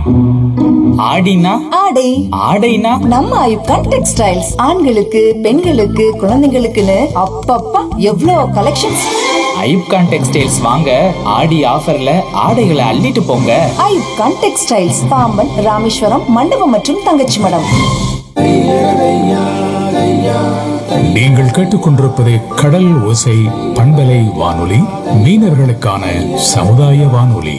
ஆடினா ஆடை ஆடைனா நம்ம ஐப்கான் டெக்ஸ்டைல்ஸ் ஆண்களுக்கு பெண்களுக்கு குழந்தைங்களுக்குன்னு அப்பப்பா எவ்வளோ கலெக்ஷன்ஸ் ஐப்கான் டெக்ஸ்டைல்ஸ் வாங்க ஆடி ஆஃபர்ல ஆடைகளை அள்ளிட்டு போங்க ஐப்கான் டெக்ஸ்டைல்ஸ் பாம்பன் ராமேஸ்வரம் மண்டபம் மற்றும் தங்கச்சி மடம் நீங்கள் கேட்டுக்கொண்டிருப்பது கடல் ஓசை பண்பலை வானொலி மீனவர்களுக்கான சமுதாய வானொலி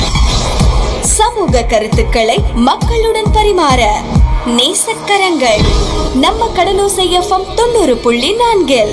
சமூக கருத்துக்களை மக்களுடன் பரிமாற நேசக்கரங்கள் நம்ம கடலோசை எஃப்எம் தொண்ணூறு புள்ளி நான்கில்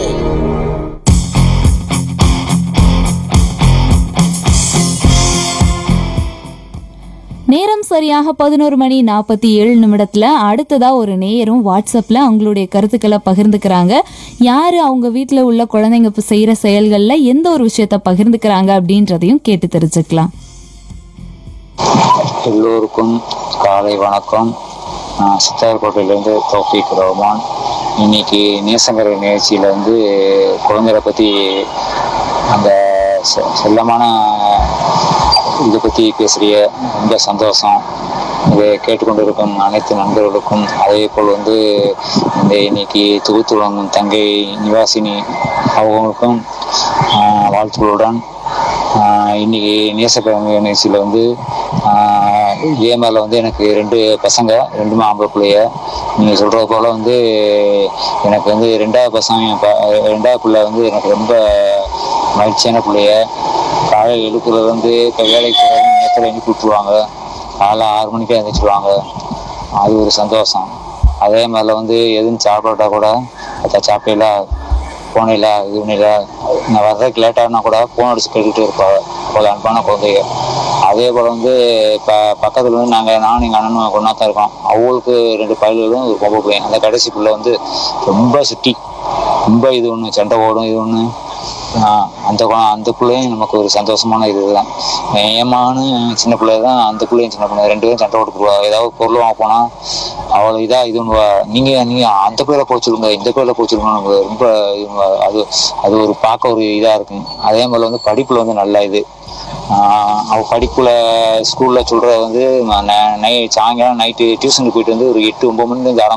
நேரம் சரியாக பதினோரு மணி நாற்பத்தி ஏழு நிமிடத்துல அடுத்ததா ஒரு நேயரும் வாட்ஸ்அப்ல அவங்களுடைய கருத்துக்களை பகிர்ந்துக்கிறாங்க யாரு அவங்க வீட்ல உள்ள குழந்தைங்க இப்ப செய்யற செயல்கள்ல எந்த ஒரு விஷயத்த பகிர்ந்துக்கிறாங்க அப்படின்றதையும் கேட்டு தெரிஞ்சுக்கலாம் எல்லோருக்கும் காலை வணக்கம் நான் சித்தார்கோட்டையிலேருந்து தௌஃபிக் ரஹ்மான் இன்னைக்கு நேசங்கர நிகழ்ச்சியில் வந்து குழந்தைகளை பற்றி அந்த செ- செல்லமான இதை பற்றி பேசுகிற ரொம்ப சந்தோஷம் இதை கேட்டுக்கொண்டிருக்கும் அனைத்து நண்பர்களுக்கும் அதே போல் வந்து இந்த இன்னைக்கு தொகுத்து வழங்கும் தங்கை நிவாசினி அவங்களுக்கும் ஆஹ், வாழ்த்துக்களுடன் ஆஹ் இன்னைக்கு நேசக்கிழமை நிகழ்ச்சியில் வந்து ஆஹ் இதே மாதிரில வந்து எனக்கு ரெண்டு பசங்க ரெண்டுமே ஆம்பளை பிள்ளைய நீங்கள் சொல்கிறது போல் வந்து எனக்கு வந்து ரெண்டாவது பசங்க என் ப- ரெண்டாவது பிள்ளை வந்து எனக்கு ரொம்ப மகிழ்ச்சியான பிள்ளைய காலை எழுப்புறது வந்து இப்போ வேலைக்கு போகிறது நேரத்தில் எழுப்பி விட்டுருவாங்க காலைல ஆறு மணிக்கே எழுந்திரிச்சிருவாங்க அது ஒரு சந்தோஷம் அதே மாதிரில வந்து எதுவும் சாப்பிடட்டா கூட அதை சாப்பிடல போனில இது பண்ணில நான் வர்றதுக்கு லேட் ஆகினா கூட ஃபோன் அடிச்சு கேட்டுகிட்டே இருப்பாங்க அவ்வளோ அன்பான குழந்தைங்க அதே போல் வந்து இப்போ பக்கத்தில் வந்து நாங்கள் நானும் எங்கள் அண்ணனும் ஒன்றா தான் இருக்கோம் அவங்களுக்கு ரெண்டு பயல்களும் ஒரு பொம்பளை பையன் அந்த கடைசி பிள்ளை வந்து ரொம்ப சுட்டி ரொம்ப இது ஒன்று சண்டை ஓடும் இது ஒன்று அந்த குழ- அந்த பிள்ளையும் நமக்கு ஒரு சந்தோஷமான இதுதான் ஏமானு சின்ன பிள்ளை தான் அந்த பிள்ளையும் சின்ன பிள்ளை ரெண்டு பேரும் சண்டை போட்டுக்குருவா ஏதாவது பொருள் வாங்க போனால் அவ்வளோ இதாக இது பண்ணுவா நீங்கள் நீங்கள் அந்த பேரில் போச்சுருங்க இந்த பேரில் போச்சுருங்க நமக்கு ரொம்ப இது பண்ணுவா. அது அது ஒரு பார்க்க ஒரு இதாக இருக்கும் அதே மாதிரி வந்து படிப்பில் வந்து நல்ல இது ஆஹ் அவ படிப்புல ஸ்கூல்ல சொல்றது வந்து நை சாயங்காலம் நைட்டு டியூஷனுக்கு போயிட்டு வந்து ஒரு எட்டு ஒன்பது மணி இருந்து ஆரம்பிச்சு